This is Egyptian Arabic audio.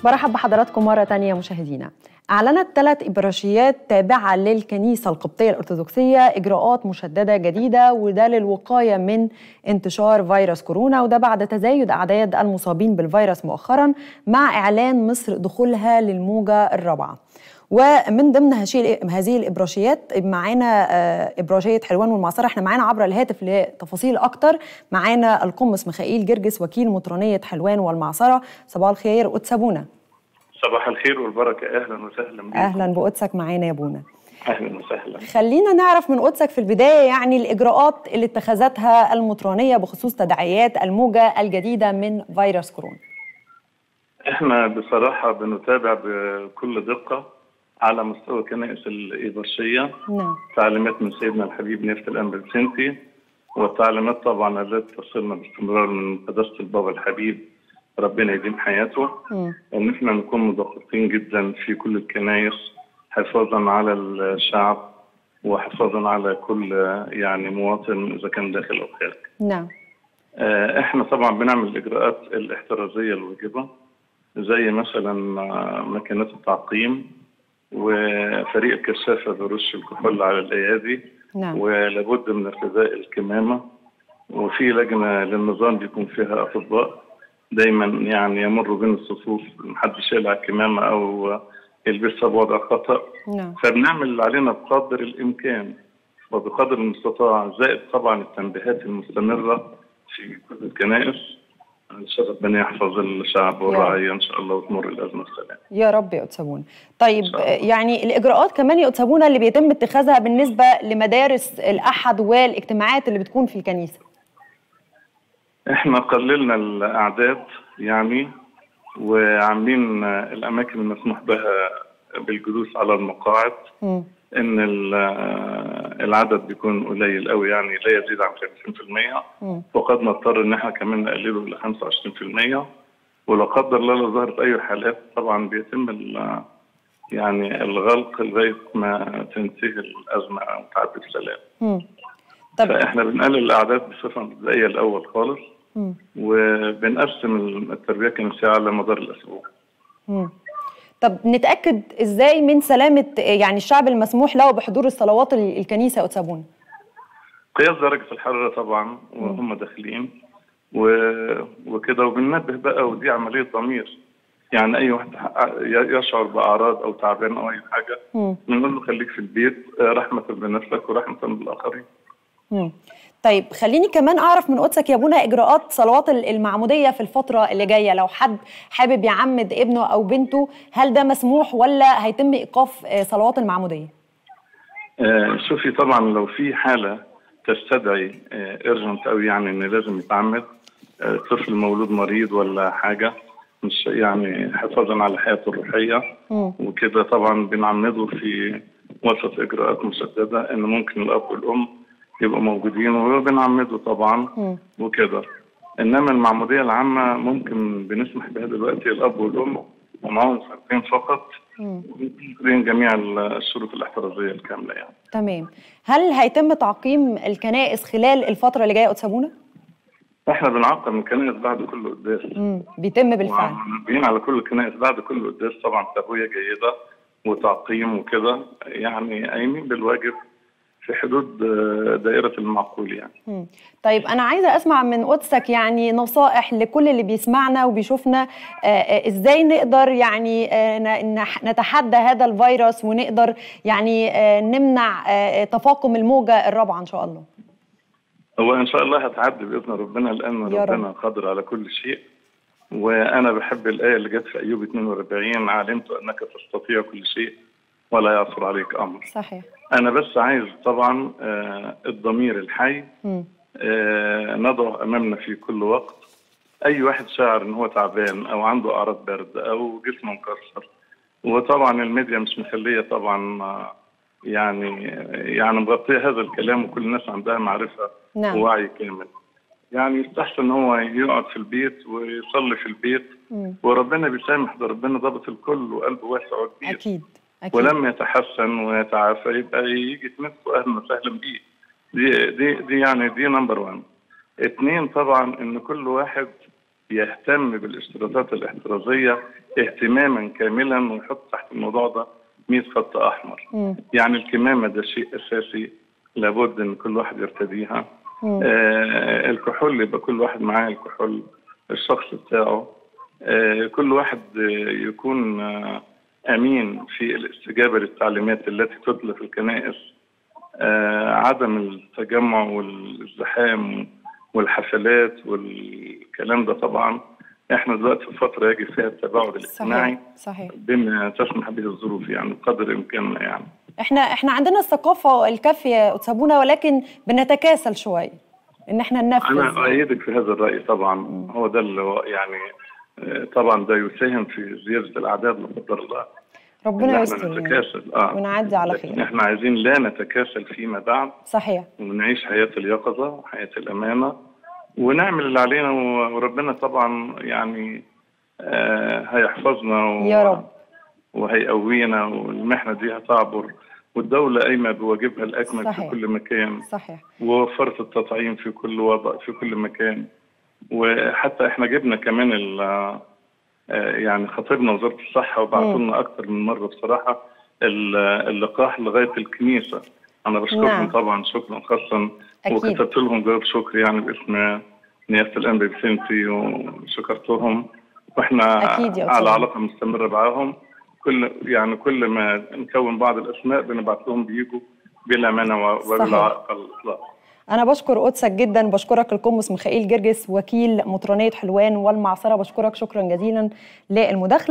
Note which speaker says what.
Speaker 1: برحب بحضراتكم مرة تانية مشاهدينا أعلنت ثلاث إبراشيات تابعة للكنيسة القبطية الأرثوذكسية إجراءات مشددة جديدة وده للوقاية من انتشار فيروس كورونا وده بعد تزايد أعداد المصابين بالفيروس مؤخرا مع إعلان مصر دخولها للموجة الرابعة ومن ضمن هذه الابراشيات معانا ابراشيه حلوان والمعصره احنا معانا عبر الهاتف لتفاصيل اكتر معانا القمص ميخائيل جرجس وكيل مطرانيه حلوان والمعصره صباح الخير قدس ابونا
Speaker 2: صباح الخير والبركه اهلا وسهلا بيك
Speaker 1: اهلا بقدسك معانا يا ابونا
Speaker 2: اهلا وسهلا
Speaker 1: خلينا نعرف من قدسك في البدايه يعني الاجراءات اللي اتخذتها المطرانيه بخصوص تداعيات الموجه الجديده من فيروس كورونا
Speaker 2: احنا بصراحه بنتابع بكل دقه على مستوى كنائس الإبرشية
Speaker 1: نعم
Speaker 2: تعليمات من سيدنا الحبيب نيافة الأنبا السنتي والتعليمات طبعا التي تصلنا باستمرار من قداسة البابا الحبيب ربنا يديم حياته
Speaker 1: مم.
Speaker 2: ان احنا نكون مدققين جدا في كل الكنائس حفاظا على الشعب وحفاظا على كل يعني مواطن اذا كان داخل او خارج.
Speaker 1: نعم
Speaker 2: آه، احنا طبعا بنعمل الاجراءات الاحترازيه الواجبه زي مثلا آه، ماكينات التعقيم وفريق الكثافه برش الكحول على الايادي
Speaker 1: نعم
Speaker 2: ولابد من ارتداء الكمامه وفي لجنه للنظام بيكون فيها اطباء دايما يعني يمروا بين الصفوف محدش يقلع الكمامه او يلبسها بوضع خطا
Speaker 1: نعم
Speaker 2: فبنعمل اللي علينا بقدر الامكان وبقدر المستطاع زائد طبعا التنبيهات المستمره في كل الكنائس عشان ربنا يحفظ الشعب والرعيه ان شاء الله وتمر الازمه السلام.
Speaker 1: يا رب يا قدس ابونا طيب
Speaker 2: إن شاء الله.
Speaker 1: يعني الاجراءات كمان يا قدس ابونا اللي بيتم اتخاذها بالنسبه لمدارس الاحد والاجتماعات اللي بتكون في الكنيسه
Speaker 2: احنا قللنا الاعداد يعني وعاملين الاماكن المسموح بها بالجلوس على المقاعد
Speaker 1: مم.
Speaker 2: ان ال- العدد بيكون قليل قوي يعني لا يزيد عن 50%
Speaker 1: مم.
Speaker 2: وقد نضطر ان احنا كمان نقلله ل 25% ولا قدر الله لو ظهرت اي حالات طبعا بيتم ال- يعني الغلق لغايه ما تنتهي الازمه وتعدي بسلام.
Speaker 1: مم. طب
Speaker 2: فاحنا بنقلل الاعداد بصفه مبدئيه الاول خالص
Speaker 1: مم.
Speaker 2: وبنقسم التربيه الكنسيه على مدار الاسبوع.
Speaker 1: مم. طب نتاكد ازاي من سلامه يعني الشعب المسموح له بحضور الصلوات ال- الكنيسه يا قدس ابونا
Speaker 2: قياس درجه الحراره طبعا وهم داخلين و- وكده وبننبه بقى ودي عمليه ضمير يعني اي واحد ح- يشعر باعراض او تعبان او اي حاجه
Speaker 1: مم.
Speaker 2: بنقول له خليك في البيت آه، رحمه بنفسك ورحمه بالاخرين.
Speaker 1: مم. طيب خليني كمان اعرف من قدسك يا ابونا اجراءات صلوات ال- المعموديه في الفتره اللي جايه لو حد حابب يعمد ابنه او بنته هل ده مسموح ولا هيتم ايقاف آه، صلوات المعموديه
Speaker 2: آه، شوفي طبعا لو في حاله تستدعي ايرجنت قوي يعني ان لازم يتعمد آه، طفل مولود مريض ولا حاجه مش يعني حفاظا على حياته الروحيه
Speaker 1: مم.
Speaker 2: وكده طبعا بنعمده في وسط اجراءات مسدده ان ممكن الاب والام يبقوا موجودين وبنعمده طبعا
Speaker 1: مم.
Speaker 2: وكده انما المعموديه العامه ممكن بنسمح بها دلوقتي الاب والام ومعاهم فردين فقط
Speaker 1: مم.
Speaker 2: بين جميع الشروط الاحترازيه الكامله يعني
Speaker 1: تمام هل هيتم تعقيم الكنائس خلال الفتره اللي جايه يا قدس ابونا
Speaker 2: احنا بنعقم الكنائس بعد كل قداس
Speaker 1: مم. بيتم بالفعل
Speaker 2: ومنبهين على كل الكنائس بعد كل قداس طبعا تهويه جيده وتعقيم وكده يعني قايمين بالواجب في حدود آه، دائره المعقول يعني
Speaker 1: مم. طيب انا عايزه اسمع من قدسك يعني نصائح لكل اللي بيسمعنا وبيشوفنا آه، آه، ازاي نقدر يعني آه، ن- نح- نتحدى هذا الفيروس ونقدر يعني آه، نمنع آه، تفاقم الموجه الرابعه ان شاء الله
Speaker 2: هو ان شاء الله هتعدي باذن ربنا لان
Speaker 1: يا رب.
Speaker 2: ربنا قادر على كل شيء وانا بحب الايه اللي جت في ايوب 42 علمت انك تستطيع كل شيء ولا يعثر عليك امر
Speaker 1: صحيح
Speaker 2: انا بس عايز طبعا آه، الضمير الحي
Speaker 1: مم.
Speaker 2: آه، نضع امامنا في كل وقت اي واحد شاعر ان هو تعبان او عنده اعراض برد او جسمه مكسر وطبعا الميديا مش مخليه طبعا آه، يعني يعني مغطيه هذا الكلام وكل الناس عندها معرفه
Speaker 1: نعم.
Speaker 2: ووعي كامل يعني يستحسن ان هو يقعد في البيت ويصلي في البيت
Speaker 1: مم.
Speaker 2: وربنا بيسامح ده ربنا ضابط الكل وقلبه واسع وكبير
Speaker 1: اكيد اكيد
Speaker 2: ولما يتحسن ويتعافى يبقى يجي يتمسكوا اهلا وسهلا بيه دي دي دي يعني دي نمبر 1 اثنين طبعا ان كل واحد يهتم بالاشتراطات الاحترازيه اهتماما كاملا ويحط تحت الموضوع ده 100 خط احمر.
Speaker 1: مم.
Speaker 2: يعني الكمامه ده شيء اساسي لابد ان كل واحد يرتديها.
Speaker 1: مم.
Speaker 2: آه الكحول يبقى كل واحد معاه الكحول الشخص بتاعه. آه كل واحد آه، يكون آه امين في الاستجابه للتعليمات التي تتلى في الكنائس. آه عدم التجمع والازدحام والحفلات والكلام ده طبعا احنا دلوقتي في فتره يجب فيها التباعد الاجتماعي
Speaker 1: صحيح صحيح
Speaker 2: بما تسمح به الظروف يعني بقدر امكاننا يعني
Speaker 1: احنا احنا عندنا الثقافه الكافيه تسابونا ولكن بنتكاسل شوي ان احنا ننفذ
Speaker 2: انا اؤيدك في هذا الراي طبعا هو ده اللي هو يعني آه، طبعا ده يساهم في زياده الاعداد لا قدر الله إن
Speaker 1: ربنا
Speaker 2: احنا
Speaker 1: يستر يعني.
Speaker 2: نتكاسل اه
Speaker 1: ونعدي على
Speaker 2: لكن
Speaker 1: خير
Speaker 2: احنا عايزين لا نتكاسل فيما بعد
Speaker 1: صحيح
Speaker 2: ونعيش حياه اليقظه وحياه الامانه ونعمل اللي علينا و- وربنا طبعا يعني آه هيحفظنا و...
Speaker 1: يا رب
Speaker 2: وهيقوينا والمحنه دي هتعبر والدوله قايمه بواجبها الاكمل
Speaker 1: صحيح.
Speaker 2: في كل مكان
Speaker 1: صحيح
Speaker 2: ووفرت التطعيم في كل وضع في كل مكان وحتى احنا جبنا كمان ال- آه، يعني خطيبنا وزاره الصحه وبعثوا لنا اكثر من مره بصراحه ال- اللقاح لغايه الكنيسه انا بشكرهم
Speaker 1: نعم.
Speaker 2: طبعا شكرا خاصا
Speaker 1: أكيد.
Speaker 2: وكتبت لهم جواب شكر يعني باسم نيافه الانبا بسنتي وشكرتهم واحنا
Speaker 1: أكيد يا
Speaker 2: على
Speaker 1: أستاذ.
Speaker 2: علاقه مستمره معاهم كل يعني كل ما نكون بعض الاسماء بنبعت لهم بيجوا بلا منع وبلا
Speaker 1: صحيح.
Speaker 2: عائق على الاطلاق
Speaker 1: انا بشكر قدسك جدا بشكرك القمص ميخائيل جرجس وكيل مطرانيه حلوان والمعصره بشكرك شكرا جزيلا للمداخله